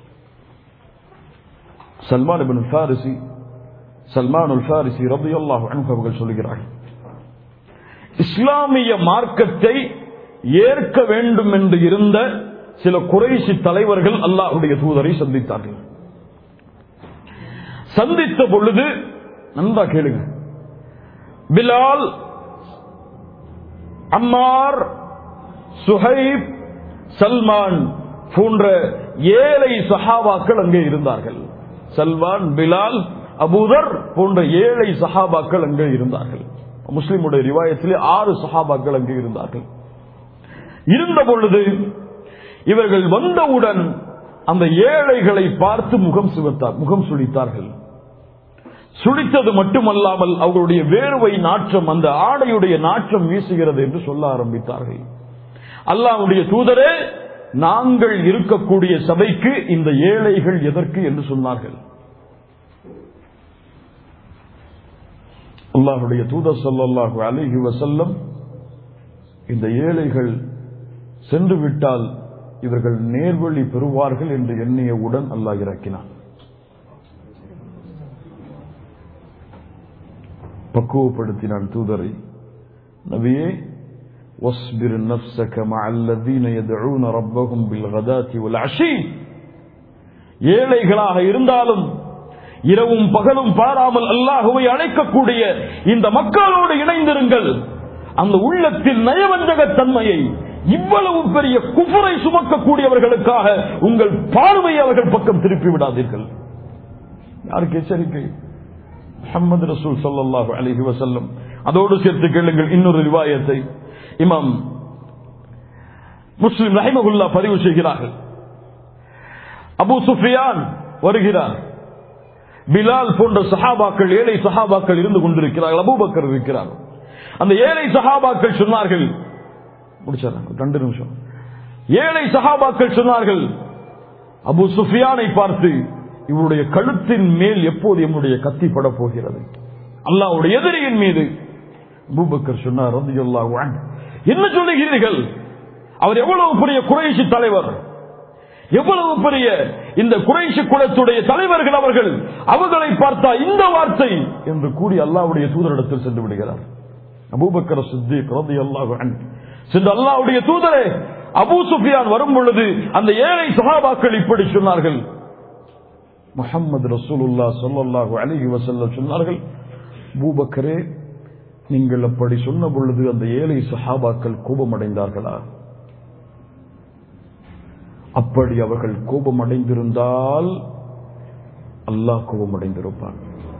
சல்மான் இப்னு ஃபாரிசி சல்மான் ஃபாரிசி ரபியல்லாஹு அன்ஹு அவர்கள் சொல்கிறார்கள் இஸ்லாமிய மார்க்கத்தை ஏற்க வேண்டும் என்று இருந்த சில குறைசி தலைவர்கள் அல்லாஹ்வுடைய தூதரை சந்தித்தார்கள் சந்தித்த பொழுது நன்றா கேளுங்க பிலால் அம்மார் சுஹைப் சல்மான் போன்ற ஏழை சஹாபாக்கள் அங்கே இருந்தார்கள் சல்வான் பிலால் அபூதர் போன்ற ஏழை சஹாபாக்கள் அங்கே இருந்தார்கள் முஸ்லிமுடைய ரிவாயத்திலே ஆறு சஹாபாக்கள் அங்கே இருந்தார்கள் இருந்த பொழுது இவர்கள் வந்தவுடன் அந்த ஏழைகளை பார்த்து முகம் சிவத்தார் முகம் சுழித்தார்கள் சுழித்தது மட்டுமல்லாமல் அவர்களுடைய வேர்வை நாற்றம் அந்த ஆடையுடைய நாற்றம் வீசுகிறது என்று சொல்ல ஆரம்பித்தார்கள் அல்லாவுடைய தூதரே நாங்கள் இருக்கக்கூடிய சபைக்கு இந்த ஏழைகள் எதற்கு என்று சொன்னார்கள் அல்லாஹுடைய தூதர் சொல்லல்லாஹு அலிஹி வசல்லம் இந்த ஏழைகள் சென்று விட்டால் இவர்கள் நேர்வழி பெறுவார்கள் என்று எண்ணியவுடன் அல்லாஹ் இறக்கினான் பக்குவப்படுத்தினான் தூதரை நபியே واصبر نفسك مع الذين يدعون ربهم بالغداة والعشي ஏழைகளாக இருந்தாலும் இரவும் பகலும் பாராமல் அல்லாஹுவை அழைக்கக்கூடிய இந்த மக்களோடு இணைந்திருங்கள் அந்த உள்ளத்தில் நயவஞ்சக தன்மையை இவ்வளவு பெரிய குஃபரை சுமக்கக்கூடியவர்களுக்காக உங்கள் பார்வையை அவர்கள் பக்கம் திருப்பி விடாதீர்கள் யாருக்கு எச்சரிக்கை முகமது ரசூல் சல்லாஹு அலிஹி வசல்லம் அதோடு சேர்த்து கேளுங்கள் இன்னொரு ரிவாயத்தை இமாம் முஸ்லிம் ரஹிமகுல்லா பதிவு செய்கிறார்கள் அபு சுஃபியான் வருகிறார் பிலால் போன்ற சஹாபாக்கள் ஏழை சஹாபாக்கள் இருந்து கொண்டிருக்கிறார்கள் அபூபக்கர் இருக்கிறார் அந்த ஏழை சஹாபாக்கள் சொன்னார்கள் முடிச்சாங்க ரெண்டு நிமிஷம் ஏழை சஹாபாக்கள் சொன்னார்கள் அபு சுஃபியானை பார்த்து இவருடைய கழுத்தின் மேல் எப்போது எம்முடைய கத்தி பட போகிறது அல்லாவுடைய எதிரியின் மீது அபூபக்கர் சொன்னார் ரலியல்லாஹு அன்ஹு. என்ன சொல்லுகிறீர்கள் அவர் எவ்வளவு பெரிய குறைஷி தலைவர் எவ்வளவு பெரிய இந்த குறைஷி குலத்துடைய தலைவர்கள் அவர்கள் அவர்களை பார்த்தா இந்த வார்த்தை என்று கூறி அல்லாவுடைய தூதரிடத்தில் சென்று விடுகிறார் அபூபக்கர் சித்திக் ரலியல்லாஹு அன்ஹு சென்று அல்லாவுடைய தூதரே அபூ சுஃபியான் வரும் பொழுது அந்த ஏழை சஹாபாக்கள் இப்படி சொன்னார்கள் முஹம்மது ரசூலுல்லா ஸல்லல்லாஹு அலைஹி வஸல்லம் சொன்னார்கள் பூபக்கரே நீங்கள் அப்படி சொன்ன பொழுது அந்த ஏழை சஹாபாக்கள் கோபமடைந்தார்களா அப்படி அவர்கள் கோபமடைந்திருந்தால் அல்லாஹ் கோபமடைந்திருப்பான்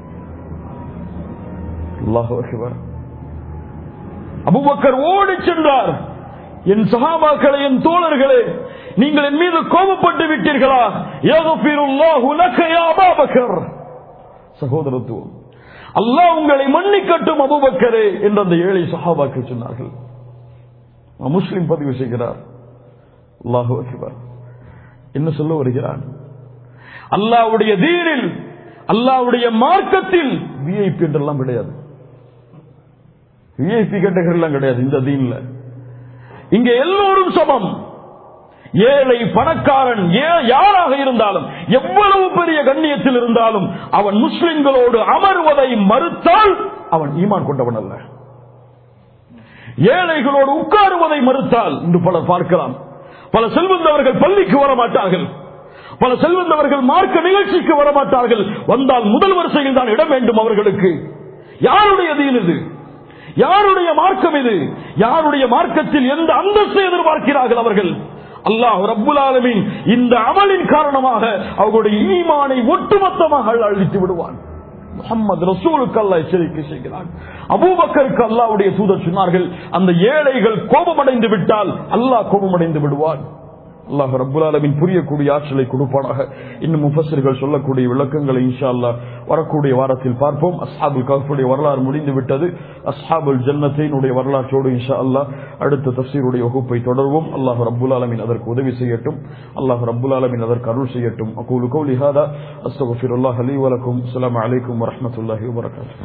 அல்லாஹ் அக்பர். அபூபக்கர் ஓடி சென்றார் என் சஹாபாக்களே என் தோழர்களே நீங்கள் என் மீது கோபப்பட்டு விட்டீர்களா யக்ஃபிருல்லாஹு லக யா அபூபக்கர் சகோதரத்துவம் அல்லாஹ் உங்களை மன்னிக்கட்டும் அபூபக்கரே என்று அந்த ஏழை சஹாபாக்கள் சொன்னார்கள் முஸ்லிம் பதிவு செய்கிறார் அல்லாஹு அக்பர் என்ன சொல்ல வருகிறான் அல்லாவுடைய தீனில் அல்லாவுடைய மார்க்கத்தில் விஐபி என்றெல்லாம் கிடையாது விஐபி கேட்டகரிலாம் கிடையாது இந்த தீன்ல இங்க எல்லோரும் சமம் ஏழை பணக்காரன் ஏ- யாராக இருந்தாலும் எவ்வளவு பெரிய கண்ணியத்தில் இருந்தாலும் அவன் முஸ்லிம்களோடு அமர்வதை மறுத்தால் அவன் ஈமான் கொண்டவன் அல்ல ஏழைகளோடு உட்காருவதை மறுத்தால் இன்று பலர் பார்க்கலாம் பல செல்வந்தவர்கள் பள்ளிக்கு வர மாட்டார்கள் பல செல்வந்தவர்கள் மார்க்க நிகழ்ச்சிக்கு வர மாட்டார்கள் வந்தால் முதல் வரிசையில் தான் இடம் வேண்டும் அவர்களுக்கு யாருடைய தீன் இது யாருடைய மார்க்கம் இது யாருடைய மார்க்கத்தில் எந்த அந்தஸ்தை எதிர்பார்க்கிறார்கள் அவர்கள் அல்லாஹ் ரப்புல் ஆலமீன் இந்த அமலின் காரணமாக அவர்களுடைய ஈமானை ஒட்டுமொத்தமாக அழித்து விடுவான் முகமது ரசூலுக்கு அல்லாஹ் எச்சரிக்கை செய்கிறான் அபூபக்கருக்கு அல்லாஹ்வுடைய தூதர் சொன்னார்கள் அந்த ஏழைகள் கோபமடைந்து விட்டால் அல்லாஹ் கோபமடைந்து விடுவான் அல்லாஹ் ரப்புல் ஆலமீன் புரியக்கூடிய ஆற்றலை கொடுப்பானாக இன்னும் முஃபஸிர்கள் சொல்லக்கூடிய விளக்கங்களை இன்ஷா அல்லாஹ் வரக்கூடிய வாரத்தில் பார்ப்போம் அஸ்ஹாபுல் கஃபுடைய வரலாறு முடிந்து விட்டது அஸ்ஹாபுல் ஜன்னத்தினுடைய வரலாற்றோடு இன்ஷா அல்லாஹ் அடுத்த தஃசீருடைய வகுப்பை தொடர்வோம் அல்லாஹ் ரப்புல் ஆலமீன் அதற்கு உதவி செய்யட்டும் அல்லாஹ் ரப்புல் ஆலமீன் அதற்கு அருள் செய்யட்டும் அகூலு கௌலி ஹாதா அஸ்தக்ஃபிருல்லாஹ் லீ வலக்கும் அஸ்ஸலாமு அலைக்கும் வரஹ்மத்துல்லாஹி வபரகாத்துஹு